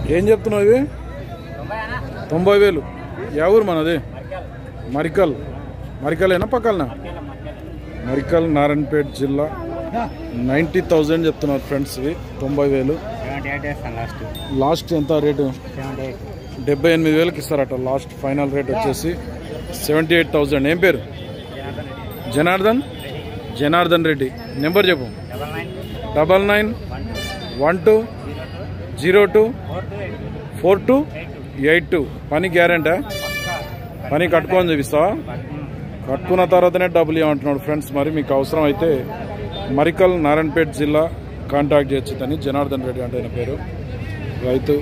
ఏం చెప్తున్నావు ఇవి తొంభై వేలు యా ఊరు మనది మరికల్ మరికలేనా పక్కలనా మరికల్ నారాయణపేట జిల్లా నైంటీ థౌజండ్ చెప్తున్నారు ఫ్రెండ్స్ ఇవి తొంభై వేలు సెవెంటీ ఎయిట్ వేస్తాను లాస్ట్ లాస్ట్ ఎంత రేటు సెవెంటీ ఎయిట్ డెబ్బై ఎనిమిది వేలకి ఇస్తారట లాస్ట్ ఫైనల్ రేట్ వచ్చేసి సెవెంటీ ఎయిట్ థౌజండ్ ఏం పేరు జనార్దన్ జనార్దన్ రెడ్డి నెంబర్ చెప్పు double nine double nine one two one two zero two four two eight four two eight two పని గ్యారెంటా పక్కా పని కట్టుకొని చూపిస్తావా కట్టుకున్న తర్వాతనే డబ్బులు ఇవ్వమంటున్నాడు ఫ్రెండ్స్ మరి మీకు అవసరం అయితే మరికల్ నారాయణపేట జిల్లా కాంటాక్ట్ చేయొచ్చు అని జనార్దన్ రెడ్డి అంటే ఆయన పేరు రైతు